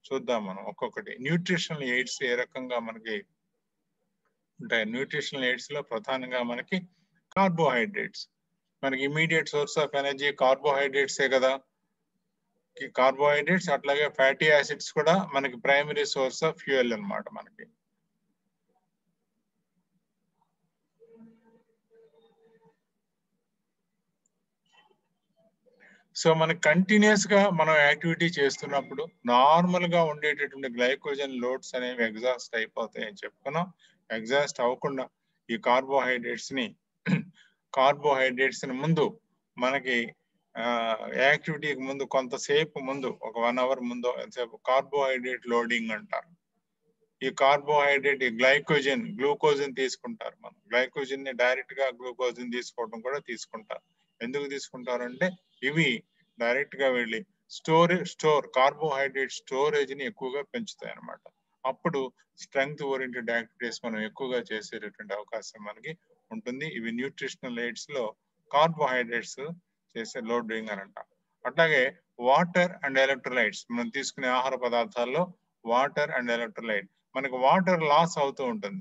చూద్దాం మనం ఒక్కొక్కటి న్యూట్రిషనల్ ఎయిడ్స్ ఏ రకంగా మనకి ఉంటాయి న్యూట్రిషనల్ ఎయిడ్స్ లో ప్రధానంగా మనకి కార్బోహైడ్రేట్స్ మనకి ఇమీడియట్ సోర్స్ ఆఫ్ ఎనర్జీ కార్బోహైడ్రేట్సే కదా కార్బోహైడ్రేట్స్ అట్లాగే ఫ్యాటీ యాసిడ్స్ కూడా మనకి ప్రైమరీ సోర్స్ ఆఫ్ ఫ్యూయల్ అన్నమాట మనకి సో మనకి కంటిన్యూస్ గా మనం యాక్టివిటీ చేస్తున్నప్పుడు నార్మల్ గా ఉండేటటువంటి గ్లైకోజన్ లోడ్స్ అనేవి ఎగ్జాస్ట్ అయిపోతాయి అని చెప్పుకున్నాం ఎగ్జాస్ట్ అవ్వకుండా ఈ కార్బోహైడ్రేట్స్ ని కార్బోహైడ్రేట్స్ ని ముందు మనకి యాక్టివిటీకి ముందు కొంతసేపు ముందు ఒక వన్ అవర్ ముందు ఎంతసేపు కార్బోహైడ్రేట్ లోడింగ్ అంటారు ఈ కార్బోహైడ్రేట్ గ్లైకోజన్ గ్లూకోజన్ తీసుకుంటారు మనం గ్లైకోజన్ ని డైరెక్ట్ గా గ్లూకోజన్ తీసుకోవడం కూడా తీసుకుంటారు ఎందుకు తీసుకుంటారంటే ఇవి డైరెక్ట్ గా వెళ్ళి స్టోరేజ్ స్టోర్ కార్బోహైడ్రేట్ స్టోరేజ్ ని ఎక్కువగా పెంచుతాయి అనమాట అప్పుడు స్ట్రెంగ్త్ ఓరియంటెడ్ యాక్టివిటీస్ మనం ఎక్కువగా చేసేటటువంటి అవకాశం మనకి ఉంటుంది ఇవి న్యూట్రిషనల్ ఎయిడ్స్ లో కార్బోహైడ్రేట్స్ చేసే లోడింగ్ అని అంటాం అట్లాగే వాటర్ అండ్ ఎలక్ట్రోలైట్స్ మనం తీసుకునే ఆహార పదార్థాల్లో వాటర్ అండ్ ఎలక్ట్రోలైట్ మనకి వాటర్ లాస్ అవుతూ ఉంటుంది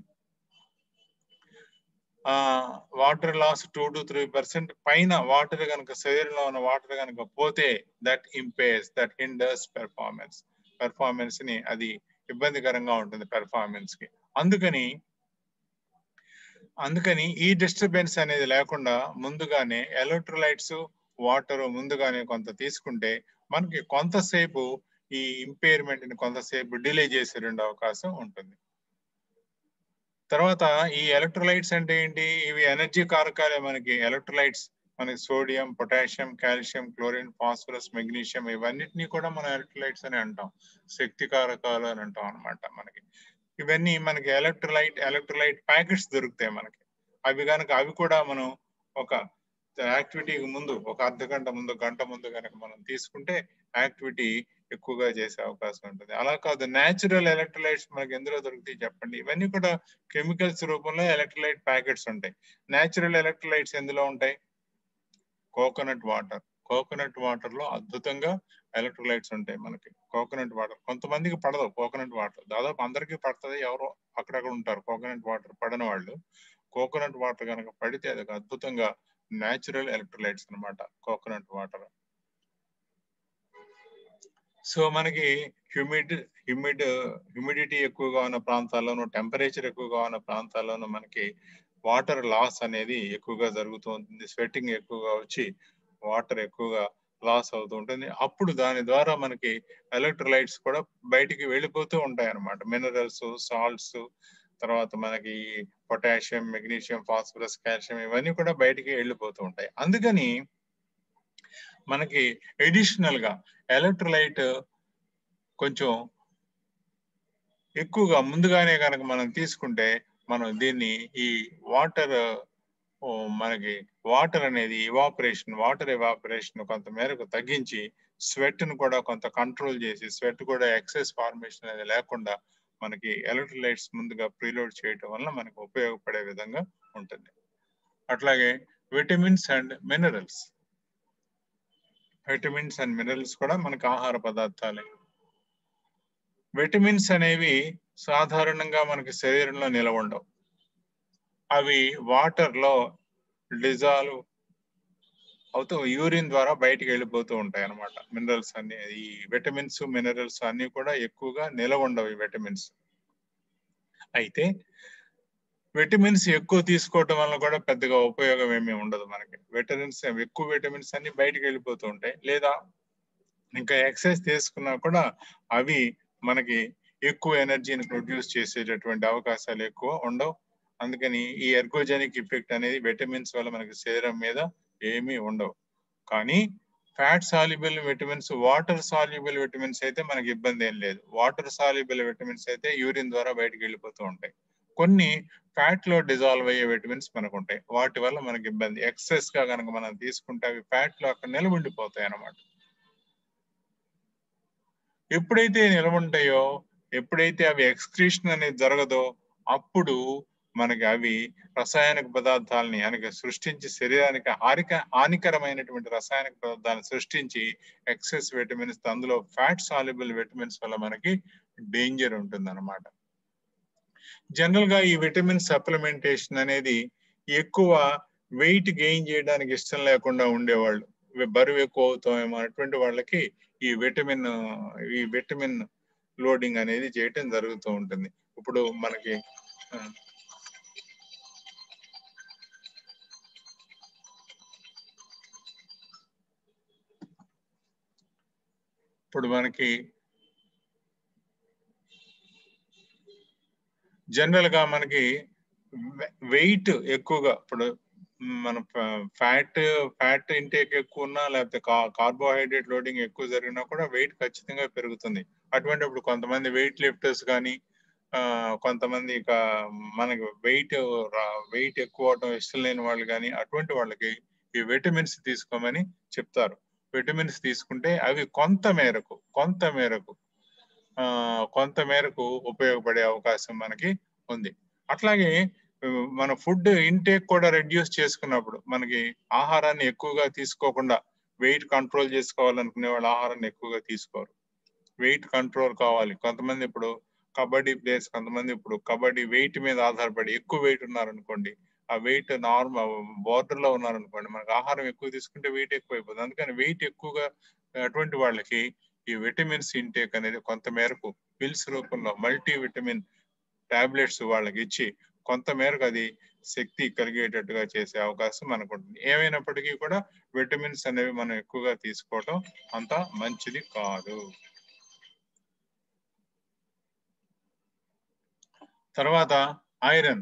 ఆ water loss two to three percent పైన వాటర్ కనుక శరీరంలో ఉన్న వాటర్ కనుక పోతే that impairs that hinders performance performance ని అది ఇబ్బందికరంగా ఉంటుంది పెర్ఫార్మెన్స్ కి అందుకని అందుకని ఈ డిస్టర్బెన్స్ అనేది లేకుండా ముందుగానే ఎలక్ట్రోలైట్స్ వాటర్ ముందుగానే కొంత తీసుకుంటే మనకి కొంతసేపు ఈ ఇంపైర్మెంట్ ని కొంతసేపు డిలే చేసేటువంటి అవకాశం ఉంటుంది తర్వాత ఈ ఎలక్ట్రోలైట్స్ అంటే ఏంటి ఇవి ఎనర్జీ కారకాలే మనకి ఎలక్ట్రోలైట్స్ మనకి sodium potassium calcium chlorine phosphorus magnesium ఇవన్నిటినీ కూడా మనం ఎలక్ట్రోలైట్స్ అని అంటాం శక్తి కారకాలు అని అంటాం అనమాట మనకి ఇవన్నీ మనకి ఎలక్ట్రోలైట్ ఎలక్ట్రోలైట్ ప్యాకెట్స్ దొరుకుతాయి మనకి అవి కనుక అవి కూడా మనం ఒక యాక్టివిటీకి ముందు ఒక అర్ధ గంట ముందు గంట ముందు కనుక మనం తీసుకుంటే యాక్టివిటీ ఎక్కువగా చేసే అవకాశం ఉంటుంది అలా కాదు న్యాచురల్ ఎలక్ట్రోలైట్స్ మనకి ఎందులో దొరుకుతాయి చెప్పండి ఇవన్నీ కూడా కెమికల్స్ రూపంలో ఎలక్ట్రోలైట్ ప్యాకెట్స్ ఉంటాయి న్యాచురల్ ఎలక్ట్రోలైట్స్ ఎందులో ఉంటాయి కోకోనట్ వాటర్ కోకోనట్ వాటర్ లో అద్భుతంగా ఎలక్ట్రోలైట్స్ ఉంటాయి మనకి కోకోనట్ వాటర్ కొంతమందికి పడదు కోకోనట్ వాటర్ దాదాపు అందరికీ పడుతుంది ఎవరో అక్కడక్కడ ఉంటారు కోకోనట్ వాటర్ పడని వాళ్ళు కోకోనట్ వాటర్ కనుక పడితే అది అద్భుతంగా న్యాచురల్ ఎలక్ట్రోలైట్స్ అనమాట కోకోనట్ వాటర్ సో మనకి హ్యూమిడ్ హ్యూమిడ్ హ్యూమిడిటీ ఎక్కువగా ఉన్న ప్రాంతాల్లోనూ టెంపరేచర్ ఎక్కువగా ఉన్న ప్రాంతాల్లోనూ మనకి వాటర్ లాస్ అనేది ఎక్కువగా జరుగుతూ ఉంటుంది స్వెట్టింగ్ ఎక్కువగా వచ్చి వాటర్ ఎక్కువగా లాస్ అవుతూ ఉంటుంది అప్పుడు దాని ద్వారా మనకి ఎలక్ట్రోలైట్స్ కూడా బయటికి వెళ్ళిపోతూ ఉంటాయి అన్నమాట మినరల్స్ సాల్ట్స్ తర్వాత మనకి పొటాషియం మెగ్నీషియం ఫాస్ఫరస్ కాల్షియం ఇవన్నీ కూడా బయటికి వెళ్ళిపోతూ ఉంటాయి అందుకని మనకి ఎడిషనల్ గా ఎలక్ట్రోలైట్ కొంచెం ఎక్కువగా ముందుగానే కనుక మనం తీసుకుంటే మనం దీన్ని ఈ వాటర్ మనకి వాటర్ అనేది ఇవాపరేషన్ వాటర్ ఇవాపరేషన్ కొంత మేరకు తగ్గించి స్వెట్ ను కూడా కొంత కంట్రోల్ చేసి స్వెట్ కూడా ఎక్సెస్ ఫార్మేషన్ అనేది లేకుండా మనకి ఎలక్ట్రోలైట్స్ ముందుగా ప్రీలోడ్ చేయటం వల్ల మనకు ఉపయోగపడే విధంగా ఉంటుంది అట్లాగే vitamins and minerals vitamins and minerals కూడా మనకి ఆహార పదార్థాలే విటమిన్స్ అనేవి సాధారణంగా మనకి శరీరంలో నిలవ ఉండవు అవి వాటర్ లో డిజాల్వ్ అవుతూ యూరిన్ ద్వారా బయటికి వెళ్ళిపోతూ ఉంటాయి అనమాట మినరల్స్ అన్ని ఈ విటమిన్స్ మినరల్స్ అన్ని కూడా ఎక్కువగా నిలవ ఉండవు ఈ విటమిన్స్ అయితే విటమిన్స్ ఎక్కువ తీసుకోవటం వల్ల కూడా పెద్దగా ఉపయోగం ఏమీ ఉండదు మనకి విటమిన్స్ ఎక్కువ విటమిన్స్ అన్ని బయటికి వెళ్ళిపోతూ ఉంటాయి లేదా ఇంకా ఎక్సైజ్ తీసుకున్నా కూడా అవి మనకి ఎక్కువ ఎనర్జీని ప్రొడ్యూస్ చేసేటటువంటి అవకాశాలు ఎక్కువ ఉండవు అందుకని ఈ ఎర్గోజెనిక్ ఇఫెక్ట్ అనేది విటమిన్స్ వల్ల మనకి శరీరం మీద ఏమీ ఉండవు కానీ fat soluble vitamins water soluble vitamins అయితే మనకి ఇబ్బంది ఏం లేదు వాటర్ సాల్యుబుల్ విటమిన్స్ అయితే యూరిన్ ద్వారా బయటకు వెళ్ళిపోతూ ఉంటాయి కొన్ని ఫ్యాట్ లో డిజాల్వ్ అయ్యే విటమిన్స్ మనకు ఉంటాయి వాటి వల్ల మనకి ఇబ్బంది ఎక్సెస్ గా కనుక మనం తీసుకుంటే అవి ఫ్యాట్ లో అక్కడ నిలబడిపోతాయి అన్నమాట ఎప్పుడైతే నిలబడతాయో ఎప్పుడైతే అవి ఎక్స్క్రీషన్ అనేది జరగదో అప్పుడు మనకి అవి రసాయనిక పదార్థాలని అనగా సృష్టించి శరీరానికి హానిక హానికరమైనటువంటి రసాయనిక పదార్థాలను సృష్టించి ఎక్సెస్ విటమిన్స్ అందులో ఫ్యాట్ సాల్యుబుల్ విటమిన్స్ వల్ల మనకి డేంజర్ ఉంటుంది అనమాట జనరల్ గా ఈ విటమిన్ సప్లిమెంటేషన్ అనేది ఎక్కువ వెయిట్ గెయిన్ చేయడానికి ఇష్టం లేకుండా ఉండేవాళ్ళు బరువు ఎక్కువ అవుతామేమో అటువంటి వాళ్ళకి ఈ విటమిన్ ఈ విటమిన్ లోడింగ్ అనేది చేయటం జరుగుతూ ఉంటుంది ఇప్పుడు మనకి ఆ, ఇప్పుడు మనకి జనరల్ గా మనకి వెయిట్ ఎక్కువగా ఇప్పుడు మన ఫ్యాట్ ఫ్యాట్ ఇంటేక్ ఎక్కువ ఉన్నా లేకపోతే కార్బోహైడ్రేట్ లోడింగ్ ఎక్కువ జరిగినా కూడా వెయిట్ ఖచ్చితంగా పెరుగుతుంది అటువంటిప్పుడు కొంతమంది వెయిట్ లిఫ్టర్స్ కానీ ఆ, కొంతమంది ఇక మనకి వెయిట్ వెయిట్ ఎక్కువ అవడం ఇష్టం లేని వాళ్ళు కానీ అటువంటి వాళ్ళకి ఈ విటమిన్స్ తీసుకోమని చెప్తారు విటమిన్స్ తీసుకుంటే అవి కొంత మేరకు కొంత మేరకు ఆ, కొంత మేరకు ఉపయోగపడే అవకాశం మనకి ఉంది అట్లాగే ఆ, మన ఫుడ్ ఇంటేక్ కూడా రెడ్యూస్ చేసుకున్నప్పుడు మనకి ఆహారాన్ని ఎక్కువగా తీసుకోకుండా వెయిట్ కంట్రోల్ చేసుకోవాలనుకునే వాళ్ళు ఆహారాన్ని ఎక్కువగా తీసుకోరు వెయిట్ కంట్రోల్ కావాలి కొంతమంది ఇప్పుడు కబడ్డీ ప్లేయర్స్ కొంతమంది ఇప్పుడు కబడ్డీ వెయిట్ మీద ఆధారపడి ఎక్కువ వెయిట్ ఉన్నారనుకోండి ఆ వెయిట్ నార్మల్ బోర్డర్ లో ఉన్నారనుకోండి మనకు ఆహారం ఎక్కువ తీసుకుంటే వెయిట్ ఎక్కువ అయిపోతుంది అందుకని వెయిట్ ఎక్కువగా అటువంటి వాళ్ళకి ఈ విటమిన్స్ ఇంటేక్ అనేది కొంత మేరకు పిల్స్ రూపంలో మల్టీ విటమిన్ టాబ్లెట్స్ వాళ్ళకి ఇచ్చి కొంత మేరకు అది శక్తి కలిగేటట్టుగా చేసే అవకాశం మనకు ఉంటుంది ఏమైనప్పటికీ కూడా విటమిన్స్ అనేవి మనం ఎక్కువగా తీసుకోవటం అంత మంచిది కాదు తర్వాత ఐరన్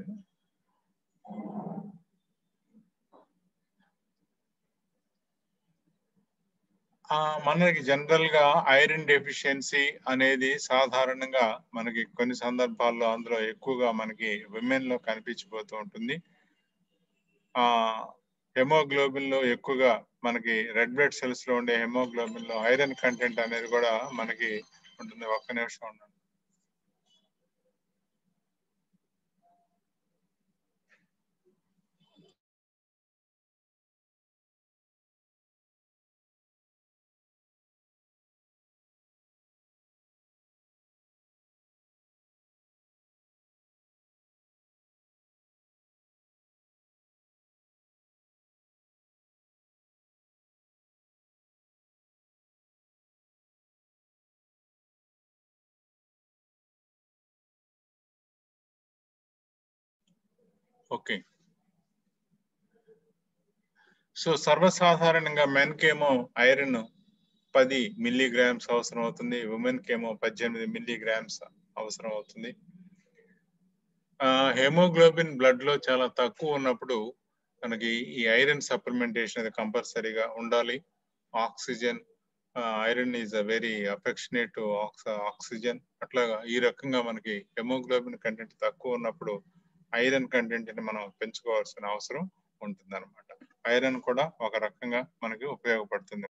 ఆ మనకి జనరల్ గా ఐరన్ డెఫిషియన్సీ అనేది సాధారణంగా మనకి కొన్ని సందర్భాల్లో అందులో ఎక్కువగా మనకి విమెన్ లో కనిపించిపోతూ ఉంటుంది ఆ హెమోగ్లోబిన్ లో ఎక్కువగా మనకి రెడ్ బ్లడ్ సెల్స్ లో ఉండే హెమోగ్లోబిన్ లో ఐరన్ కంటెంట్ అనేది కూడా మనకి ఉంటుంది ఒక్క నిమిషం ఉండండి ఓకే సో సర్వసాధారణంగా మెన్ కేమో ఐరన్ పది మిల్లీగ్రామ్స్ అవసరం అవుతుంది ఉమెన్ కేమో పద్దెనిమిది మిల్లీగ్రామ్స్ అవసరం అవుతుంది హెమోగ్లోబిన్ బ్లడ్ లో చాలా తక్కువ ఉన్నప్పుడు మనకి ఈ ఐరన్ సప్లిమెంటేషన్ అనేది కంపల్సరీగా ఉండాలి oxygen iron is a very affectionate oxygen అట్లాగా ఈ రకంగా మనకి హెమోగ్లోబిన్ కంటెంట్ తక్కువ ఉన్నప్పుడు ఐరన్ కంటెంట్ ని మనం పెంచుకోవాల్సిన అవసరం ఉంటుంది అనమాట ఐరన్ కూడా ఒక రకంగా మనకి ఉపయోగపడుతుంది